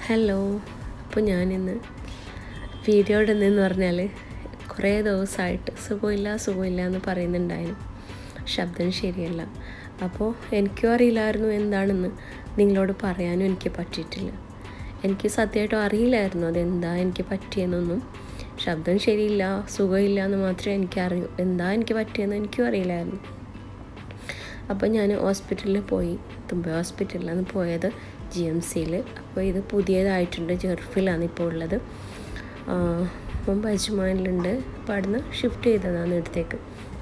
hello അപ്പോൾ ഞാനിന്ന് video ഇടുന്നതെന്ന് പറഞ്ഞാൽ കുറേ ദിവസമായിട്ട് സുഖമില്ല സുഖമില്ല എന്ന് പറയുന്നുണ്ടായിരുന്നു ശബ്ദം ശരിയല്ല അപ്പോൾ എനിക്കും അറിയില്ലായിരുന്നു എന്താണെന്ന് നിങ്ങളോട് പറയാനും എനിക്ക് പറ്റിയിട്ടില്ല എനിക്ക് സത്യമായിട്ടും അറിയില്ലായിരുന്നു അതെന്താ എനിക്ക് പറ്റിയെന്നൊന്നും ശബ്ദം ശരിയില്ല സുഖമില്ല എന്ന് മാത്രമേ എനിക്ക് അറിയൂ എന്താ എനിക്ക് പറ്റിയെന്ന് എനിക്കും അറിയില്ലായിരുന്നു അപ്പോൾ ഞാൻ ഹോസ്പിറ്റലിൽ പോയി തുമ്പ ഹോസ്പിറ്റലിലാണ് പോയത് ജി എം സിയിൽ അപ്പോൾ ഇത് പുതിയതായിട്ടുണ്ട് ജെർഫിലാണ് ഇപ്പോൾ ഉള്ളത് മുമ്പ് അജ്മാനിലുണ്ട് അപ്പോൾ അവിടുന്ന് ഷിഫ്റ്റ് ചെയ്തതാണ് ഇടത്തേക്ക്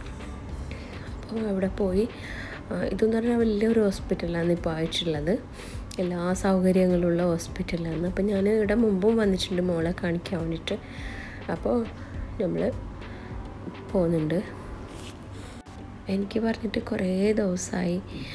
അപ്പോൾ അവിടെ പോയി ഇതെന്ന് പറഞ്ഞാൽ വലിയൊരു ഹോസ്പിറ്റലാണ് ഇപ്പോൾ ആയിട്ടുള്ളത് എല്ലാ സൗകര്യങ്ങളുള്ള ഹോസ്പിറ്റലാണ് അപ്പോൾ ഞാൻ ഇവിടെ മുമ്പും വന്നിട്ടുണ്ട് മോളെ കാണിക്കാൻ വേണ്ടിയിട്ട് അപ്പോൾ നമ്മൾ പോകുന്നുണ്ട് എനിക്ക് പറഞ്ഞിട്ട് കുറേ ദിവസമായി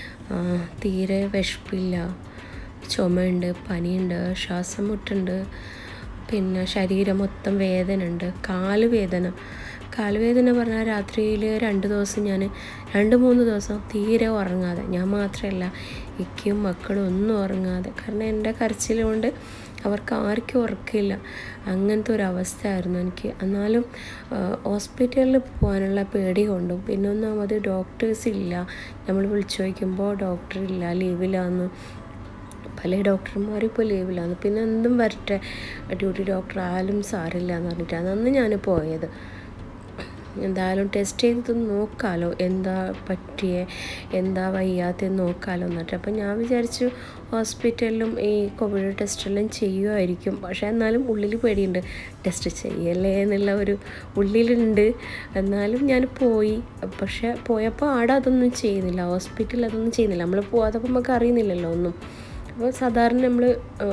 തീരെ വിശപ്പില്ല ചുമയുണ്ട് പനിയുണ്ട് ശ്വാസം മുട്ടുണ്ട് പിന്നെ ശരീരം മൊത്തം വേദന ഉണ്ട് കാല് വേദന കാല് വേദന പറഞ്ഞാൽ രാത്രിയിൽ രണ്ട് ദിവസം ഞാൻ രണ്ട് മൂന്ന് ദിവസം തീരെ ഉറങ്ങാതെ ഞാൻ മാത്രമല്ല ഇക്കും മക്കളും ഒന്നും ഉറങ്ങാതെ കാരണം എൻ്റെ കരച്ചിൽ കൊണ്ട് അവർക്ക് ആർക്കും ഉറക്കില്ല അങ്ങനത്തെ ഒരു അവസ്ഥയായിരുന്നു എനിക്ക് എന്നാലും ഹോസ്പിറ്റലിൽ പോകാനുള്ള പേടി കൊണ്ടും പിന്നെ ഒന്നാമത് ഡോക്ടേഴ്സ് ഇല്ല നമ്മൾ വിളിച്ചു ചോദിക്കുമ്പോൾ ഡോക്ടർ ഇല്ല ലീവിലാന്ന് പല ഡോക്ടർമാരും ഇപ്പോൾ ലീവിലാണ് പിന്നെ എന്തും വരട്ടെ ഡ്യൂട്ടി ഡോക്ടർ ആയാലും സാരില്ല എന്ന് പറഞ്ഞിട്ടാണ് അന്ന് ഞാൻ പോയത് എന്തായാലും ടെസ്റ്റ് ചെയ്ത് നോക്കാമല്ലോ എന്താ പറ്റിയേ എന്താ വയ്യാത്തെന്ന് നോക്കാമല്ലോ എന്നിട്ട് അപ്പം ഞാൻ വിചാരിച്ചു ഹോസ്പിറ്റലിലും ഈ കോവിഡ് ടെസ്റ്റെല്ലാം ചെയ്യുമായിരിക്കും പക്ഷേ എന്നാലും ഉള്ളിൽ പേടിയുണ്ട് ടെസ്റ്റ് ചെയ്യല്ലേ എന്നുള്ള ഒരു ഉള്ളിലുണ്ട് എന്നാലും ഞാൻ പോയി പക്ഷേ പോയപ്പോൾ ആടെ അതൊന്നും ചെയ്യുന്നില്ല ഹോസ്പിറ്റലിൽ അതൊന്നും ചെയ്യുന്നില്ല നമ്മൾ പോകാതപ്പോൾ നമുക്ക് അറിയുന്നില്ലല്ലോ ഒന്നും അപ്പോൾ സാധാരണ നമ്മൾ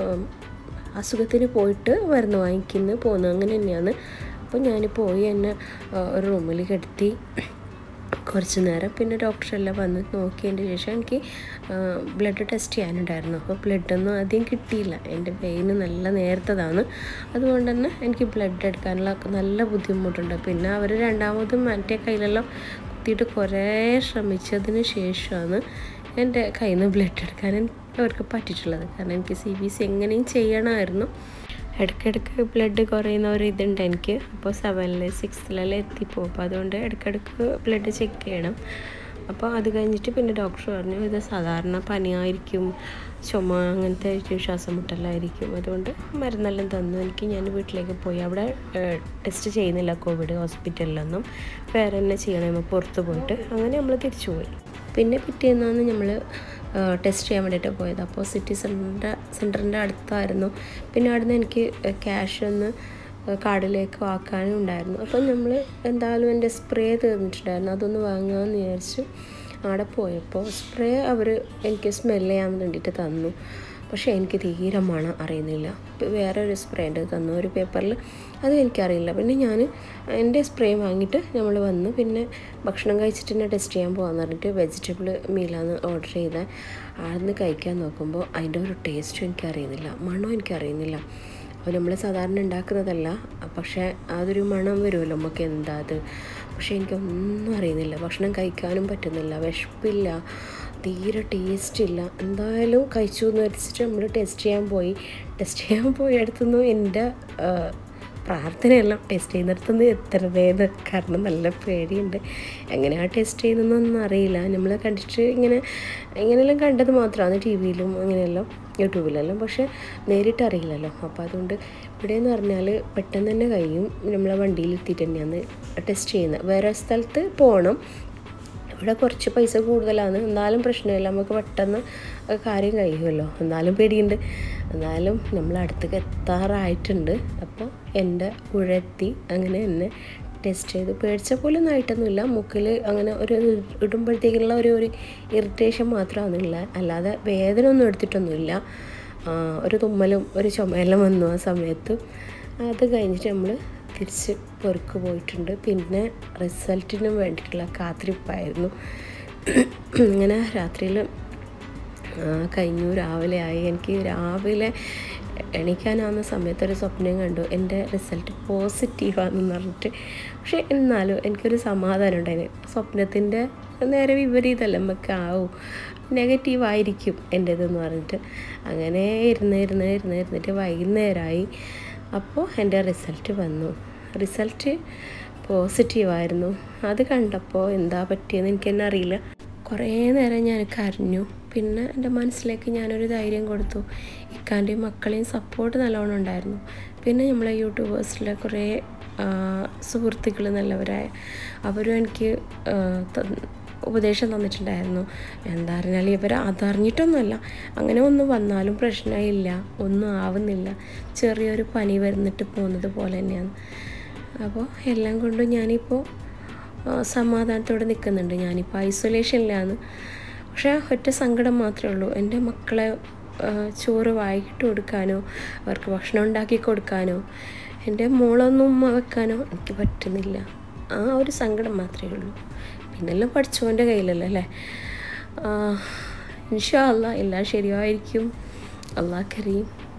അസുഖത്തിന് പോയിട്ട് മരുന്ന് വാങ്ങിക്കുന്നു പോകുന്നു അങ്ങനെ തന്നെയാണ് അപ്പോൾ ഞാൻ പോയി എന്നെ ഒരു റൂമിൽ കിടത്തി കുറച്ച് നേരം പിന്നെ ഡോക്ടറെല്ലാം വന്ന് നോക്കിയതിൻ്റെ ശേഷം എനിക്ക് ബ്ലഡ് ടെസ്റ്റ് ചെയ്യാനുണ്ടായിരുന്നു അപ്പോൾ ബ്ലഡൊന്നും ആദ്യം കിട്ടിയില്ല എൻ്റെ വെയിന് നല്ല നേരത്തതാണ് അതുകൊണ്ട് തന്നെ എനിക്ക് ബ്ലഡ് എടുക്കാനുള്ള നല്ല ബുദ്ധിമുട്ടുണ്ട് പിന്നെ അവർ രണ്ടാമതും മറ്റേ കയ്യിലെല്ലാം കുത്തിയിട്ട് കുറേ ശ്രമിച്ചതിന് ശേഷമാണ് എൻ്റെ കയ്യിൽ നിന്ന് ബ്ലഡ് എടുക്കാൻ അവർക്ക് പറ്റിയിട്ടുള്ളത് കാരണം എനിക്ക് സി ബി സി എങ്ങനെയും ചെയ്യണമായിരുന്നു ഇടയ്ക്കിടയ്ക്ക് ബ്ലഡ് കുറയുന്ന ഒരു ഇതുണ്ട് എനിക്ക് അപ്പോൾ സെവനിൽ സിക്സ്ത്തിലെല്ലാം എത്തിപ്പോവും അപ്പോൾ അതുകൊണ്ട് ഇടയ്ക്കിടയ്ക്ക് ബ്ലഡ് ചെക്ക് ചെയ്യണം അപ്പോൾ അത് കഴിഞ്ഞിട്ട് പിന്നെ ഡോക്ടർ പറഞ്ഞു ഇത് സാധാരണ പനിയായിരിക്കും ചുമ അങ്ങനത്തെ ആയിരിക്കും ശ്വാസം മുട്ടലായിരിക്കും അതുകൊണ്ട് മരുന്നെല്ലാം തന്നു എനിക്ക് ഞാൻ വീട്ടിലേക്ക് പോയി അവിടെ ടെസ്റ്റ് ചെയ്യുന്നില്ല കോവിഡ് ഹോസ്പിറ്റലിലൊന്നും വേറെ തന്നെ ചെയ്യണം പുറത്ത് പോയിട്ട് അങ്ങനെ നമ്മൾ തിരിച്ചു പോയി പിന്നെ പിറ്റേന്നാണ് നമ്മൾ ടെസ്റ്റ് ചെയ്യാൻ വേണ്ടിയിട്ട് പോയത് അപ്പോൾ സിറ്റി സെൻറ്ററിൻ്റെ സെൻറ്ററിൻ്റെ അടുത്തായിരുന്നു പിന്നെ അവിടുന്ന് എനിക്ക് ക്യാഷ് ഒന്ന് കാർഡിലേക്ക് ആക്കാനും ഉണ്ടായിരുന്നു അപ്പം നമ്മൾ എന്തായാലും എൻ്റെ സ്പ്രേ തീർന്നിട്ടുണ്ടായിരുന്നു അതൊന്ന് വാങ്ങാമെന്ന് വിചാരിച്ചു അവിടെ പോയപ്പോൾ സ്പ്രേ അവർ എനിക്ക് സ്മെല്ല് ചെയ്യാൻ വേണ്ടിയിട്ട് തന്നു പക്ഷേ എനിക്ക് തീരെ മണം അറിയുന്നില്ല വേറെ ഒരു സ്പ്രേ ഉണ്ട് തന്നു ഒരു പേപ്പറിൽ അത് എനിക്കറിയില്ല പിന്നെ ഞാൻ എൻ്റെ സ്പ്രേ വാങ്ങിയിട്ട് നമ്മൾ വന്ന് പിന്നെ ഭക്ഷണം കഴിച്ചിട്ട് തന്നെ ടെസ്റ്റ് ചെയ്യാൻ പോകാമെന്ന് പറഞ്ഞിട്ട് വെജിറ്റബിൾ മീലാണ് ഓർഡർ ചെയ്തത് ആടുന്ന് കഴിക്കാൻ നോക്കുമ്പോൾ അതിൻ്റെ ഒരു ടേസ്റ്റും എനിക്കറിയുന്നില്ല മണവും എനിക്കറിയുന്നില്ല അപ്പോൾ നമ്മൾ സാധാരണ ഉണ്ടാക്കുന്നതല്ല പക്ഷേ അതൊരു മണം വരുമല്ലോ നമുക്ക് എന്താ അത് പക്ഷേ എനിക്കൊന്നും അറിയുന്നില്ല ഭക്ഷണം കഴിക്കാനും പറ്റുന്നില്ല വിശപ്പില്ല തീരെ ടേസ്റ്റ് ഇല്ല എന്തായാലും കഴിച്ചു എന്ന് വെച്ചിട്ട് നമ്മൾ ടെസ്റ്റ് ചെയ്യാൻ പോയി ടെസ്റ്റ് ചെയ്യാൻ പോയടുത്തുനിന്ന് എൻ്റെ പ്രാർത്ഥനയെല്ലാം ടെസ്റ്റ് ചെയ്യുന്നിടത്തുനിന്ന് എത്ര പേര് കാരണം നല്ല പേടിയുണ്ട് എങ്ങനെയാണ് ടെസ്റ്റ് ചെയ്യുന്നതെന്നൊന്നും അറിയില്ല നമ്മൾ കണ്ടിട്ട് ഇങ്ങനെ ഇങ്ങനെയെല്ലാം കണ്ടത് മാത്രമാണ് ടി വിയിലും അങ്ങനെയെല്ലാം യൂട്യൂബിലെല്ലാം പക്ഷേ നേരിട്ട് അറിയില്ലല്ലോ അപ്പോൾ അതുകൊണ്ട് ഇവിടെയെന്ന് പറഞ്ഞാൽ പെട്ടെന്ന് തന്നെ കഴിയും നമ്മളെ വണ്ടിയിൽ എത്തിയിട്ട് തന്നെയാണ് ടെസ്റ്റ് ചെയ്യുന്നത് വേറെ സ്ഥലത്ത് പോകണം ഇവിടെ കുറച്ച് പൈസ കൂടുതലാണ് എന്നാലും പ്രശ്നമില്ല നമുക്ക് പെട്ടെന്ന് കാര്യം കഴിയുമല്ലോ എന്നാലും പേടിയുണ്ട് എന്നാലും നമ്മൾ അടുത്തേക്ക് എത്താറായിട്ടുണ്ട് അപ്പോൾ എൻ്റെ ഉഴത്തി അങ്ങനെ എന്നെ ടെസ്റ്റ് ചെയ്ത് പേടിച്ച പോലെ ഒന്നും ആയിട്ടൊന്നുമില്ല മുക്കിൽ അങ്ങനെ ഒരു ഇടുമ്പോഴത്തേക്കുള്ള ഒരു ഒരു ഇറിറ്റേഷൻ മാത്രമാണെന്നില്ല അല്ലാതെ വേദന ഒന്നും എടുത്തിട്ടൊന്നുമില്ല ഒരു തുമ്മലും ഒരു ചുമയെല്ലാം വന്നു ആ സമയത്ത് അത് കഴിഞ്ഞിട്ട് നമ്മൾ തിരിച്ച് പൊറുക്ക് പോയിട്ടുണ്ട് പിന്നെ റിസൾട്ടിനും വേണ്ടിയിട്ടുള്ള കാത്തിരിപ്പായിരുന്നു ഇങ്ങനെ രാത്രിയിൽ കഴിഞ്ഞു രാവിലെ ആയി എനിക്ക് രാവിലെ എണീക്കാനാവുന്ന സമയത്ത് ഒരു സ്വപ്നം കണ്ടു എൻ്റെ റിസൾട്ട് പോസിറ്റീവാണെന്ന് പറഞ്ഞിട്ട് പക്ഷേ എന്നാലും എനിക്കൊരു സമാധാനം ഉണ്ടായിരുന്നു സ്വപ്നത്തിൻ്റെ നേരെ വിപരീതമല്ല നമുക്ക് ആവും നെഗറ്റീവ് ആയിരിക്കും എൻ്റേതെന്ന് പറഞ്ഞിട്ട് അങ്ങനെ ഇരുന്ന് ഇരുന്ന് ഇരുന്ന് ഇരുന്നിട്ട് വൈകുന്നേരമായി അപ്പോൾ എൻ്റെ റിസൾട്ട് വന്നു റിസൾട്ട് പോസിറ്റീവായിരുന്നു അത് കണ്ടപ്പോൾ എന്താ പറ്റിയെന്ന് എനിക്ക് തന്നെ അറിയില്ല കുറേ നേരം ഞാൻ കരഞ്ഞു പിന്നെ എൻ്റെ മനസ്സിലേക്ക് ഞാനൊരു ധൈര്യം കൊടുത്തു ഇക്കാൻ്റെയും മക്കളെയും സപ്പോർട്ട് നല്ലോണം ഉണ്ടായിരുന്നു പിന്നെ നമ്മളെ യൂട്യൂബേഴ്സിലെ കുറേ സുഹൃത്തുക്കൾ നല്ലവരായ അവരും എനിക്ക് ഉപദേശം തന്നിട്ടുണ്ടായിരുന്നു എന്താ പറഞ്ഞാൽ ഇവർ അതറിഞ്ഞിട്ടൊന്നുമല്ല അങ്ങനെ ഒന്നും വന്നാലും പ്രശ്നമില്ല ഒന്നും ആവുന്നില്ല ചെറിയൊരു പനി വരുന്നിട്ട് പോകുന്നത് പോലെ തന്നെയാണ് അപ്പോൾ എല്ലാം കൊണ്ടും ഞാനിപ്പോൾ സമാധാനത്തോടെ നിൽക്കുന്നുണ്ട് ഞാനിപ്പോൾ ഐസൊലേഷനിലാണ് പക്ഷേ ഒറ്റ സങ്കടം മാത്രമേ ഉള്ളൂ എൻ്റെ മക്കളെ ചോറ് വായിക്കിട്ട് കൊടുക്കാനോ അവർക്ക് ഭക്ഷണം ഉണ്ടാക്കി കൊടുക്കാനോ എൻ്റെ മോളൊന്നും ഉമ്മ വെക്കാനോ എനിക്ക് പറ്റുന്നില്ല ആ ഒരു സങ്കടം മാത്രമേ ഉള്ളൂ പിന്നെല്ലാം പഠിച്ചവൻ്റെ കയ്യിലല്ലേ അല്ലേ ഇൻഷാ അല്ല എല്ലാം ശരിയായിരിക്കും അള്ളാഹ് കരീം